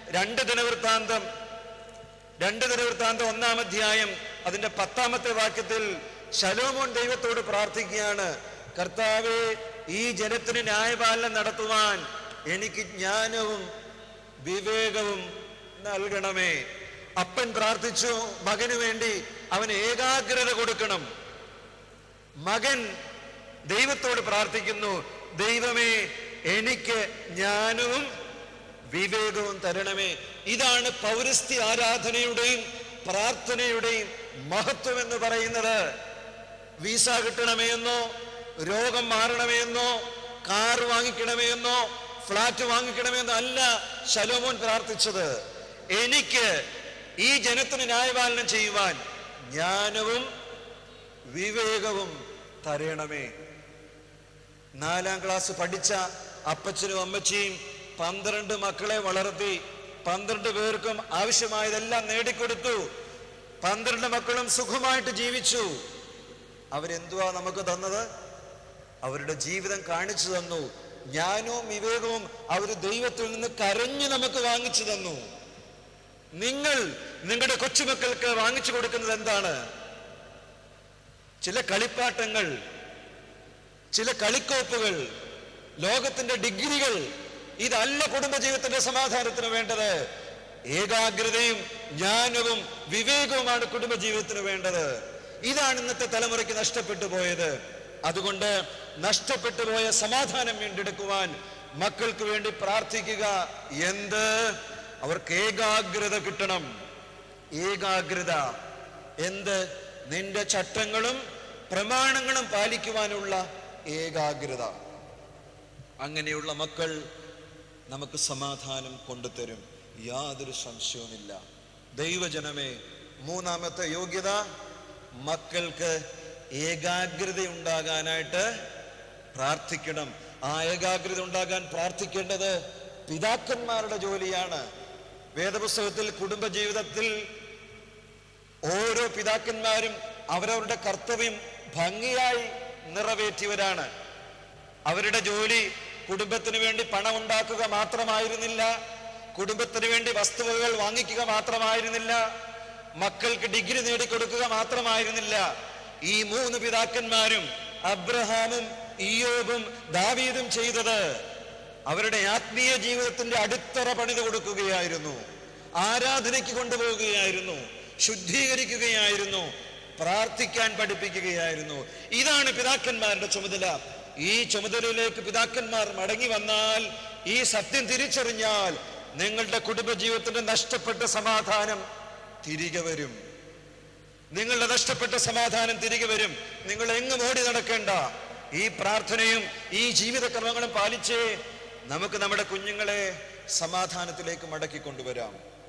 രണ്ട് ദിനവൃത്താന്തം രണ്ട് ദിനവൃത്താന്തം ഒന്നാം അധ്യായം അതിന്റെ പത്താമത്തെ വാക്യത്തിൽ ശലോമോൻ ദൈവത്തോട് പ്രാർത്ഥിക്കുകയാണ് കർത്താവെ ഈ ജനത്തിന് ന്യായപാലനം നടത്തുവാൻ എനിക്ക് ജ്ഞാനവും വിവേകവും നൽകണമേ അപ്പൻ പ്രാർത്ഥിച്ചു മകന് വേണ്ടി അവന് ഏകാഗ്രത കൊടുക്കണം മകൻ ദൈവത്തോട് പ്രാർത്ഥിക്കുന്നു ദൈവമേ എനിക്ക് ജ്ഞാനവും വിവേകവും തരണമേ ഇതാണ് പൗരസ്ത്യ ആരാധനയുടെയും പ്രാർത്ഥനയുടെയും മഹത്വം എന്ന് പറയുന്നത് വീസ കിട്ടണമേ എന്നോ രോഗം മാറണമേ എന്നോ കാർ വാങ്ങിക്കണമേ എന്നോ ഫ്ലാറ്റ് വാങ്ങിക്കണമേ എന്നോ അല്ല ശലോമോൻ പ്രാർത്ഥിച്ചത് എനിക്ക് ഈ ജനത്തിന് ന്യായപാലനം ചെയ്യുവാൻ ജ്ഞാനവും വിവേകവും തരണമേ നാലാം ക്ലാസ് പഠിച്ച അപ്പച്ചനും അമ്മച്ചിയും പന്ത്രണ്ട് മക്കളെ വളർത്തി പന്ത്രണ്ട് പേർക്കും ആവശ്യമായതെല്ലാം നേടിക്കൊടുത്തു പന്ത്രണ്ട് മക്കളും സുഖമായിട്ട് ജീവിച്ചു അവരെന്തുവാ നമുക്ക് തന്നത് അവരുടെ ജീവിതം കാണിച്ചു തന്നു ജ്ഞാനവും വിവേകവും അവർ ദൈവത്തിൽ നിന്ന് കരഞ്ഞു നമുക്ക് വാങ്ങിച്ചു തന്നു നിങ്ങൾ നിങ്ങളുടെ കൊച്ചുമക്കൾക്ക് വാങ്ങിച്ചു കൊടുക്കുന്നത് എന്താണ് ചില കളിപ്പാട്ടങ്ങൾ ചില കളിക്കോപ്പുകൾ ലോകത്തിന്റെ ഡിഗ്രികൾ ഇതല്ല കുടുംബജീവിതത്തിന്റെ സമാധാനത്തിന് വേണ്ടത് ഏകാഗ്രതയും ജ്ഞാനവും വിവേകവുമാണ് കുടുംബജീവിതത്തിന് വേണ്ടത് ഇതാണ് ഇന്നത്തെ തലമുറയ്ക്ക് നഷ്ടപ്പെട്ടു പോയത് അതുകൊണ്ട് നഷ്ടപ്പെട്ടു പോയ സമാധാനം വീണ്ടെടുക്കുവാൻ മക്കൾക്ക് വേണ്ടി പ്രാർത്ഥിക്കുക എന്ത് അവർക്ക് ഏകാഗ്രത കിട്ടണം ഏകാഗ്രത എന്ത് നിന്റെ ചട്ടങ്ങളും പ്രമാണങ്ങളും പാലിക്കുവാനുള്ള ഏകാഗ്രത അങ്ങനെയുള്ള മക്കൾ നമുക്ക് സമാധാനം കൊണ്ടുതരും യാതൊരു സംശയവുമില്ല ദൈവജനമേ മൂന്നാമത്തെ യോഗ്യത മക്കൾക്ക് ഏകാഗ്രത ഉണ്ടാകാനായിട്ട് പ്രാർത്ഥിക്കണം ആ ഏകാഗ്രത ഉണ്ടാകാൻ പ്രാർത്ഥിക്കേണ്ടത് പിതാക്കന്മാരുടെ ജോലിയാണ് വേദപുസ്തകത്തിൽ കുടുംബജീവിതത്തിൽ ഓരോ പിതാക്കന്മാരും അവരവരുടെ കർത്തവ്യം ഭംഗിയായി നിറവേറ്റിയവരാണ് അവരുടെ ജോലി കുടുംബത്തിന് വേണ്ടി പണം ഉണ്ടാക്കുക മാത്രമായിരുന്നില്ല കുടുംബത്തിന് വേണ്ടി വസ്തുവകൾ വാങ്ങിക്കുക മാത്രമായിരുന്നില്ല മക്കൾക്ക് ഡിഗ്രി നേടിക്കൊടുക്കുക മാത്രമായിരുന്നില്ല ഈ മൂന്ന് പിതാക്കന്മാരും അബ്രഹാമും ഇയോബും ദാവീദും ചെയ്തത് അവരുടെ ആത്മീയ ജീവിതത്തിന്റെ അടിത്തറ പണിത് കൊടുക്കുകയായിരുന്നു ആരാധനയ്ക്ക് കൊണ്ടുപോവുകയായിരുന്നു ശുദ്ധീകരിക്കുകയായിരുന്നു പ്രാർത്ഥിക്കാൻ പഠിപ്പിക്കുകയായിരുന്നു ഇതാണ് പിതാക്കന്മാരുടെ ചുമതല ഈ ചുമതലയിലേക്ക് പിതാക്കന്മാർ മടങ്ങി വന്നാൽ ഈ സത്യം തിരിച്ചറിഞ്ഞാൽ നിങ്ങളുടെ കുടുംബജീവിതത്തിന്റെ നഷ്ടപ്പെട്ട സമാധാനം തിരികെ വരും നിങ്ങളുടെ നഷ്ടപ്പെട്ട സമാധാനം തിരികെ വരും നിങ്ങൾ എങ്ങും ഓടി നടക്കേണ്ട ഈ പ്രാർത്ഥനയും ഈ ജീവിതക്രമങ്ങളും പാലിച്ചേ നമുക്ക് നമ്മുടെ കുഞ്ഞുങ്ങളെ സമാധാനത്തിലേക്ക് മടക്കി കൊണ്ടുവരാം